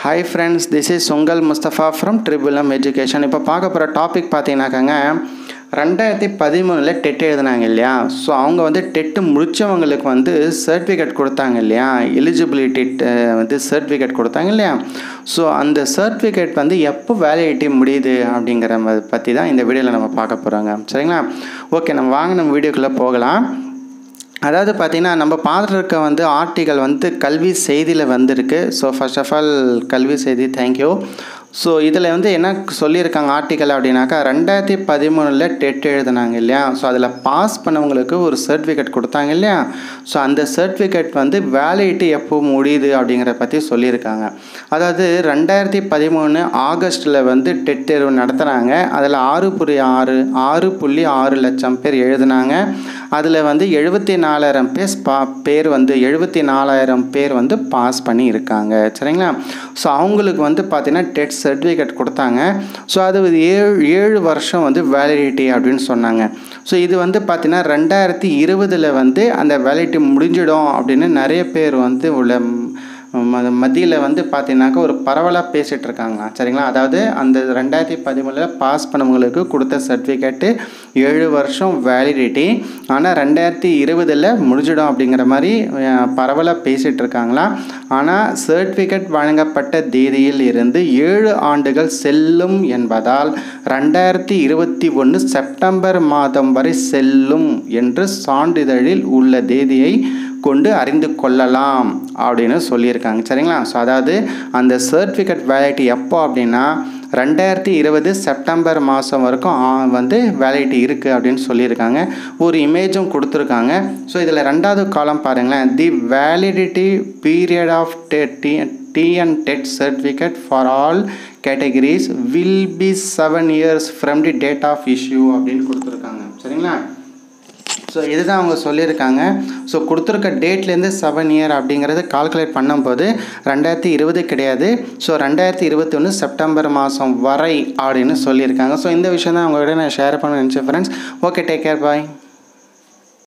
hi friends this is உங்கள் Mustafa from ட்ரிபிளம் education இப்போ பார்க்க போகிற டாபிக் பார்த்தீங்கன்னாக்காங்க ரெண்டாயிரத்தி பதிமூணில் டெட் எழுதினாங்க இல்லையா ஸோ அவங்க வந்து டெட்டு முடித்தவங்களுக்கு வந்து சர்டிஃபிகேட் கொடுத்தாங்க இல்லையா எலிஜிபிலிட்டி வந்து சர்டிஃபிகேட் கொடுத்தாங்க இல்லையா ஸோ அந்த சர்டிஃபிகேட் வந்து எப்போ வேலிடிட்டி முடியுது அப்படிங்கிற பற்றி தான் இந்த வீடியோவில் நம்ம பார்க்க போகிறோங்க சரிங்களா ஓகே நம்ம வாங்க நம்ம வீடியோக்குள்ளே போகலாம் அதாவது பார்த்திங்கன்னா நம்ம பார்த்துட்டு இருக்க வந்து ஆர்டிக்கல் வந்து கல்வி செய்தியில் வந்திருக்கு ஸோ ஃபர்ஸ்ட் ஆஃப் ஆல் கல்வி செய்தி தேங்க்யூ ஸோ இதில் வந்து என்ன சொல்லியிருக்காங்க ஆர்டிக்கல் அப்படின்னாக்கா ரெண்டாயிரத்தி பதிமூணில் டெட் எழுதினாங்க இல்லையா ஸோ அதில் பாஸ் பண்ணவங்களுக்கு ஒரு சர்டிஃபிகேட் கொடுத்தாங்க இல்லையா ஸோ அந்த சர்டிஃபிகேட் வந்து வேலிடிட்டி எப்போ முடியுது அப்படிங்கிற பற்றி சொல்லியிருக்காங்க அதாவது ரெண்டாயிரத்தி பதிமூணு ஆகஸ்ட்டில் வந்து டெட் தேர்வு நடத்துனாங்க அதில் ஆறு புள்ளி ஆறு ஆறு புள்ளி ஆறு லட்சம் பேர் எழுதினாங்க அதில் வந்து எழுபத்தி நாலாயிரம் பேர் பா பேர் வந்து எழுபத்தி நாலாயிரம் பேர் வந்து பாஸ் பண்ணி இருக்காங்க சரிங்களா ஸோ அவங்களுக்கு வந்து பார்த்திங்கன்னா டெட் சர்டிஃபிகேட் கொடுத்தாங்க ஸோ அது ஏழு ஏழு வருஷம் வந்து வேலிடிட்டி அப்படின்னு சொன்னாங்க ஸோ இது வந்து பார்த்திங்கன்னா ரெண்டாயிரத்தி இருபதில் வந்து அந்த வேலிடிட்டி முடிஞ்சிடும் அப்படின்னு நிறைய பேர் வந்து உள்ள மத்தியில் வந்து பார்த்தீங்கன்னாக்கா ஒரு பரவலாக பேசிகிட்டு இருக்காங்க சரிங்களா அதாவது அந்த ரெண்டாயிரத்தி பதிமூணில் பாஸ் பண்ணவங்களுக்கு கொடுத்த சர்டிஃபிகேட்டு ஏழு வருஷம் வேலிடிட்டி ஆனால் ரெண்டாயிரத்தி இருபதில் முடிஞ்சிடும் அப்படிங்கிற மாதிரி பரவலாக பேசிகிட்டு இருக்காங்களா ஆனால் சர்டிஃபிகேட் வழங்கப்பட்ட தேதியில் இருந்து ஏழு ஆண்டுகள் செல்லும் என்பதால் ரெண்டாயிரத்தி இருபத்தி ஒன்று செப்டம்பர் மாதம் வரை செல்லும் என்று சான்றிதழில் உள்ள தேதியை கொண்டு அறிந்து கொள்ளலாம் அப்படின்னு சொல்லியிருக்காங்க சரிங்களா ஸோ அதாவது அந்த சர்டிஃபிகேட் வேலிட்டி எப்போ அப்படின்னா ரெண்டாயிரத்தி இருபது செப்டம்பர் மாதம் வரைக்கும் வந்து வேலிடிட்டி இருக்குது அப்படின்னு சொல்லியிருக்காங்க ஒரு இமேஜும் கொடுத்துருக்காங்க ஸோ இதில் ரெண்டாவது காலம் பாருங்களேன் the validity period of T TN TET certificate for all categories will be seven years from the date of issue அப்படின்னு கொடுத்துருக்காங்க சரிங்களா ஸோ இதுதான் அவங்க சொல்லியிருக்காங்க ஸோ கொடுத்துருக்க டேட்லேருந்து செவன் இயர் அப்படிங்கிறது கால்குலேட் பண்ணும்போது ரெண்டாயிரத்தி இருபது கிடையாது ஸோ ரெண்டாயிரத்தி இருபத்தி ஒன்று செப்டம்பர் மாதம் வரை அப்படின்னு சொல்லியிருக்காங்க ஸோ இந்த விஷயம் தான் உங்கள்கிட்ட நான் ஷேர் பண்ண நினச்சேன் ஃப்ரெண்ட்ஸ் ஓகே டேக் கேர் பாய்